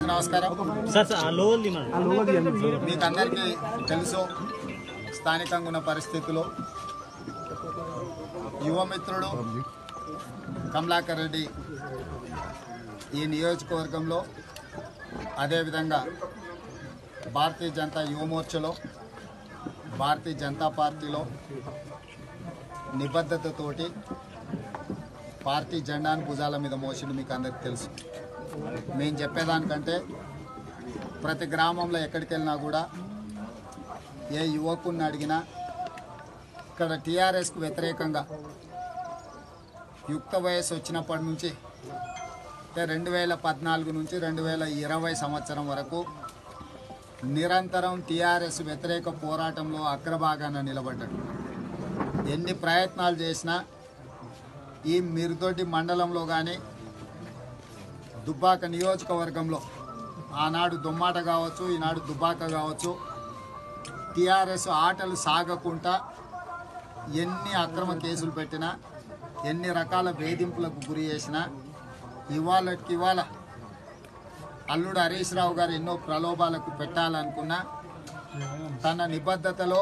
నమస్కారం sir sir ఆ లోవల్ది మనం మీకు అందరికీ తెలుసు స్థానికంగా ఉన్న పరిస్థితులు యువమిత్రుడు కమలాకర్ రెడ్డి ఈ నియోజకవర్గంలో అదేవిధంగా భారతీయ జనతా యువమోర్చలో భారతీయ జనతా పార్టీలో నిబద్ధతతోటి పార్టీ జెండాను భుజాల మీద మోసిండు మీకు అందరికి తెలుసు మేము చెప్పేదానికంటే ప్రతి గ్రామంలో ఎక్కడికి వెళ్ళినా కూడా ఏ యువకుడిని అడిగినా ఇక్కడ టీఆర్ఎస్కు వ్యతిరేకంగా యుక్త వయసు వచ్చినప్పటి నుంచి అంటే రెండు వేల పద్నాలుగు నుంచి రెండు వేల ఇరవై సంవత్సరం వరకు నిరంతరం టీఆర్ఎస్ వ్యతిరేక పోరాటంలో అగ్రభాగాన నిలబడ్డాడు ఎన్ని ప్రయత్నాలు చేసినా ఈ మిరుదొడ్డి మండలంలో కానీ దుబ్బాక నియోజకవర్గంలో ఆనాడు దుమ్మాట కావచ్చు ఈనాడు దుబ్బాక కావచ్చు టీఆర్ఎస్ ఆటలు సాగకుండా ఎన్ని అక్రమ కేసులు పెట్టినా ఎన్ని రకాల వేధింపులకు గురి చేసినా ఇవాళకి ఇవాళ అల్లుడు హరీష్ రావు గారు ఎన్నో ప్రలోభాలకు పెట్టాలనుకున్నా తన నిబద్ధతలో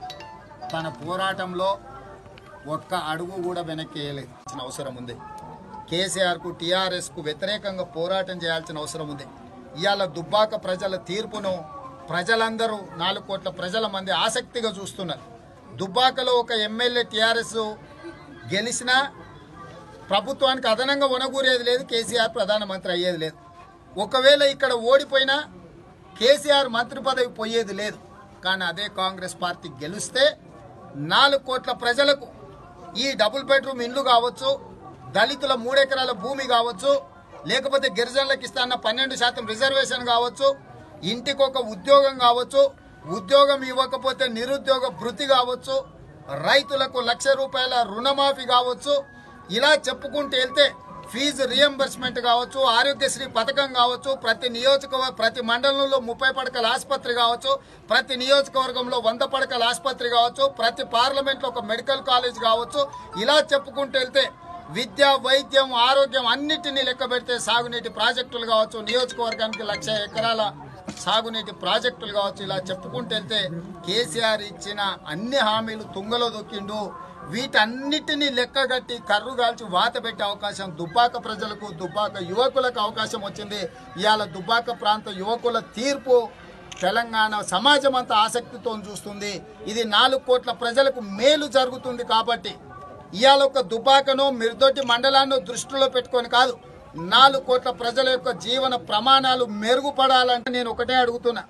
తన పోరాటంలో ఒక్క అడుగు కూడా వెనక్కి వేయలేదు అవసరం ఉంది కేసీఆర్కు టీఆర్ఎస్కు వ్యతిరేకంగా పోరాటం చేయాల్సిన అవసరం ఉంది ఇవాళ దుబ్బాక ప్రజల తీర్పును ప్రజలందరూ నాలుగు కోట్ల ప్రజల మంది ఆసక్తిగా చూస్తున్నారు దుబ్బాకలో ఒక ఎమ్మెల్యే టీఆర్ఎస్ గెలిచినా ప్రభుత్వానికి అదనంగా వనగూరేది లేదు కేసీఆర్ ప్రధానమంత్రి అయ్యేది లేదు ఒకవేళ ఇక్కడ ఓడిపోయినా కేసీఆర్ మంత్రి పదవి పోయేది లేదు కానీ అదే కాంగ్రెస్ పార్టీ గెలిస్తే నాలుగు కోట్ల ప్రజలకు ఈ డబుల్ బెడ్రూమ్ ఇండ్లు కావచ్చు దళితుల మూడెకరాల భూమి కావచ్చు లేకపోతే గిరిజనులకు ఇస్తాన్న పన్నెండు శాతం రిజర్వేషన్ కావచ్చు ఇంటికి ఒక ఉద్యోగం కావచ్చు ఉద్యోగం ఇవ్వకపోతే నిరుద్యోగ భృతి కావచ్చు రైతులకు లక్ష రూపాయల రుణమాఫీ కావచ్చు ఇలా చెప్పుకుంటూ వెళ్తే ఫీజు రియంబర్స్మెంట్ కావచ్చు ఆరోగ్యశ్రీ పథకం కావచ్చు ప్రతి నియోజకవర్గ ప్రతి మండలంలో ముప్పై పడకల ఆసుపత్రి కావచ్చు ప్రతి నియోజకవర్గంలో వంద పడకల ఆసుపత్రి కావచ్చు ప్రతి పార్లమెంట్లో ఒక మెడికల్ కాలేజ్ కావచ్చు ఇలా చెప్పుకుంటూ వెళ్తే విద్య వైద్యం ఆరోగ్యం అన్నిటినీ లెక్క పెడితే సాగునీటి ప్రాజెక్టులు కావచ్చు నియోజకవర్గానికి లక్ష ఎకరాల సాగునీటి ప్రాజెక్టులు కావచ్చు ఇలా చెప్పుకుంటూ వెళ్తే కేసీఆర్ ఇచ్చిన అన్ని హామీలు తుంగలో దొక్కిండు వీటన్నిటినీ లెక్కగట్టి కర్రు కాల్చి వాత పెట్టే అవకాశం దుబ్బాక ప్రజలకు దుబ్బాక యువకులకు అవకాశం వచ్చింది ఇవాళ దుబ్బాక ప్రాంత యువకుల తీర్పు తెలంగాణ సమాజం అంతా ఆసక్తితో చూస్తుంది ఇది నాలుగు కోట్ల ప్రజలకు మేలు జరుగుతుంది కాబట్టి ఇవాళ ఒక దుబ్బాకను మిర్దొడ్డి మండలాన్ని దృష్టిలో పెట్టుకొని కాదు నాలుగు కోట్ల ప్రజల యొక్క జీవన ప్రమాణాలు మెరుగుపడాలంటే నేను ఒకటే అడుగుతున్నా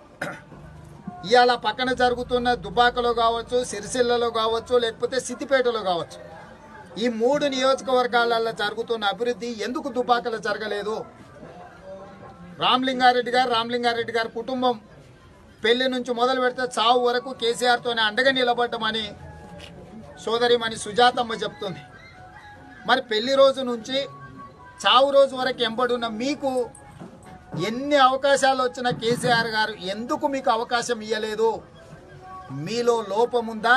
ఇవాళ పక్కన జరుగుతున్న దుబ్బాకలో కావచ్చు సిరిసిల్లలో కావచ్చు లేకపోతే సిద్దిపేటలో కావచ్చు ఈ మూడు నియోజకవర్గాలలో జరుగుతున్న అభివృద్ధి ఎందుకు దుబ్బాకలో జరగలేదు రామలింగారెడ్డి గారు రామలింగారెడ్డి గారి కుటుంబం పెళ్లి నుంచి మొదలు పెడితే చావు వరకు కేసీఆర్తోనే అండగా నిలబడ్డమని సోదరిమణి సుజాతమ్మ చెప్తుంది మరి పెళ్లి రోజు నుంచి చావు రోజు వరకు ఎంబడున్న మీకు ఎన్ని అవకాశాలు వచ్చినా కేసీఆర్ గారు ఎందుకు మీకు అవకాశం ఇవ్వలేదు మీలో లోపముందా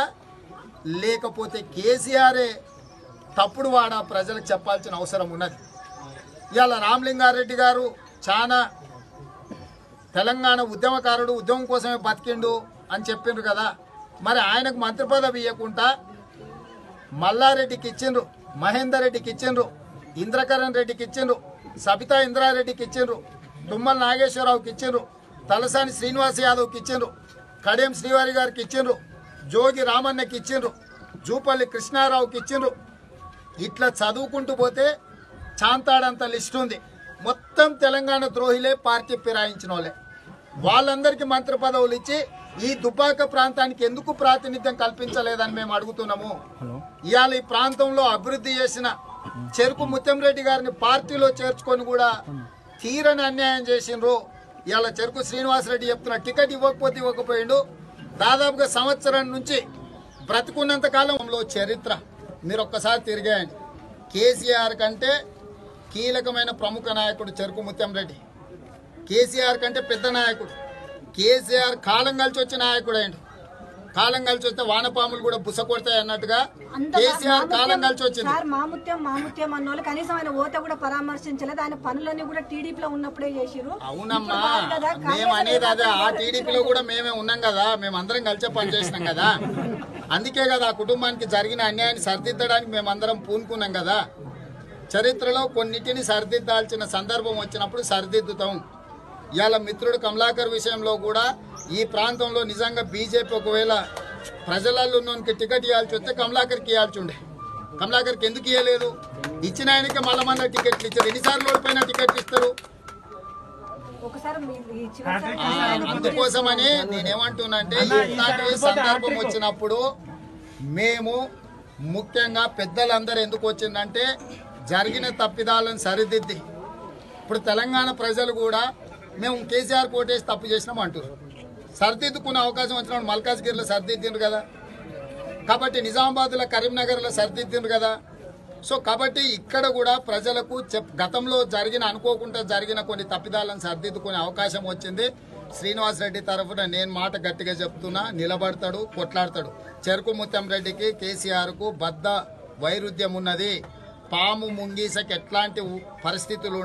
లేకపోతే కేసీఆరే తప్పుడు వాడా ప్రజలకు చెప్పాల్సిన అవసరం ఉన్నది ఇవాళ రామలింగారెడ్డి గారు చాలా తెలంగాణ ఉద్యమకారుడు ఉద్యమం కోసమే బతికిండు అని చెప్పిండ్రు కదా మరి ఆయనకు మంత్రి పదవి ఇవ్వకుండా మల్లారెడ్డికి ఇచ్చిండ్రు మహేందర్ రెడ్డికి ఇచ్చిండ్రు ఇంద్రకరణ్ రెడ్డికి ఇచ్చిండ్రు సబితా ఇంద్రారెడ్డికి ఇచ్చిండ్రు తుమ్మల నాగేశ్వరరావుకి ఇచ్చిండ్రు తలసాని శ్రీనివాస్ యాదవ్కి ఇచ్చిండ్రు కడియం శ్రీవారి గారికి ఇచ్చిండ్రు జోగి రామన్నకి ఇచ్చిండ్రు జూపల్లి కృష్ణారావుకి ఇచ్చిండ్రు ఇట్లా చదువుకుంటూ పోతే చాంతాడంత లిస్ట్ ఉంది మొత్తం తెలంగాణ ద్రోహిలే పార్టీ ఫిరాయించిన వాళ్ళే వాళ్ళందరికీ మంత్రి పదవులు ఇచ్చి ఈ దుబ్బాక ప్రాంతానికి ఎందుకు ప్రాతినిధ్యం కల్పించలేదని మేము అడుగుతున్నాము ఇవాళ ఈ ప్రాంతంలో అభివృద్ధి చేసిన చెరుకు ముత్యంరెడ్డి గారిని పార్టీలో చేర్చుకొని కూడా తీరని అన్యాయం చేసిండ్రు ఇవాళ చెరుకు శ్రీనివాసరెడ్డి చెప్తున్న టికెట్ ఇవ్వకపోతే ఇవ్వకపోయిండు దాదాపుగా సంవత్సరం నుంచి బ్రతుకున్నంత కాలంలో చరిత్ర మీరు ఒక్కసారి తిరిగేయండి కేసీఆర్ కంటే కీలకమైన ప్రముఖ నాయకుడు చెరుకు ముత్యం రెడ్డి కేసీఆర్ కంటే పెద్ద నాయకుడు కేసీఆర్ కాలం కలిసి వచ్చిన నాయకుడు అయిండు కాలం కలిసి వస్తే వానపాములు కూడా బుస కొడతాయి అన్నట్టుగా అంత కేసీఆర్ కాలం మాముత్యం- కలిసి వచ్చింది సార్ మాముత్యం మాముత్యం అన్న వాళ్ళు కనీసం ఆయన ఓత కూడా పరామర్శించలేదు ఆయన పనులన్నీ కూడా టీడీపీలో ఉన్నప్పుడే చేసిరు అవునమ్మా ఇప్పుడు కాదు కదా, మేము కాంగ్రెస్ అనేది అదే ఆ వాళ్ళు టీడీపీలో కూడా మేమే ఉన్నాం కదా మేము అందరం కలిసే పని చేసినాం కదా అందుకే కదా ఆ కుటుంబానికి జరిగిన అన్యాయాన్ని సరిదిద్దడానికి మేమందరం పూనుకున్నాం కదా చరిత్రలో కొన్నిటిని సరిదిద్దాల్సిన సందర్భం వచ్చినప్పుడు సరిదిద్దుతాం ఇవాళ మిత్రుడు కమలాకర్ విషయంలో కూడా ఈ ప్రాంతంలో నిజంగా బీజేపీ ఒకవేళ ప్రజలలో ఉన్నోనికి టికెట్ ఇవ్వాల్సి వస్తే కమలాకర్కి ఇవ్వాల్సి ఉండే కమలాకర్కి ఎందుకు ఇవ్వలేదు ఇచ్చిన ఆయనకే మళ్ళా మళ్ళీ టికెట్లు ఇచ్చారు ఎన్నిసార్లు ఓడిపోయినా టికెట్లు ఇస్తారు ఒకసారి మీ- ఈ చివరిసారి ఆ, అందుకోసమని నేనేమంటున్నానంటే ఇట్లాంటి సందర్భం వచ్చినప్పుడు మేము ముఖ్యంగా పెద్దలందరూ ఎందుకు వచ్చిందంటే జరిగిన తప్పిదాలను సరిదిద్ది ఇప్పుడు తెలంగాణ ప్రజలు కూడా మేము కేసీఆర్ కోటేసి తప్పు చేసినాం అంటారు సరిదిద్దుకునే అవకాశం వచ్చినప్పుడు మల్కాజ్గిరిలో సరిదిద్దిండ్రు కదా కాబట్టి నిజామాబాద్లో కరీంనగర్లో సరిదిద్దిండ్రు కదా సో కాబట్టి ఇక్కడ కూడా ప్రజలకు చెప్ గతంలో జరిగిన అనుకోకుండా జరిగిన కొన్ని తప్పిదాలను సరిదిద్దుకునే అవకాశం వచ్చింది శ్రీనివాస్ రెడ్డి తరఫున నేను మాట గట్టిగా చెప్తున్నా నిలబడతాడు కొట్లాడతాడు చెరుకు ముత్యం రెడ్డికి కేసీఆర్కు బద్ద వైరుధ్యం ఉన్నది పాము ముంగీసకి ఎట్లాంటి పరిస్థితులు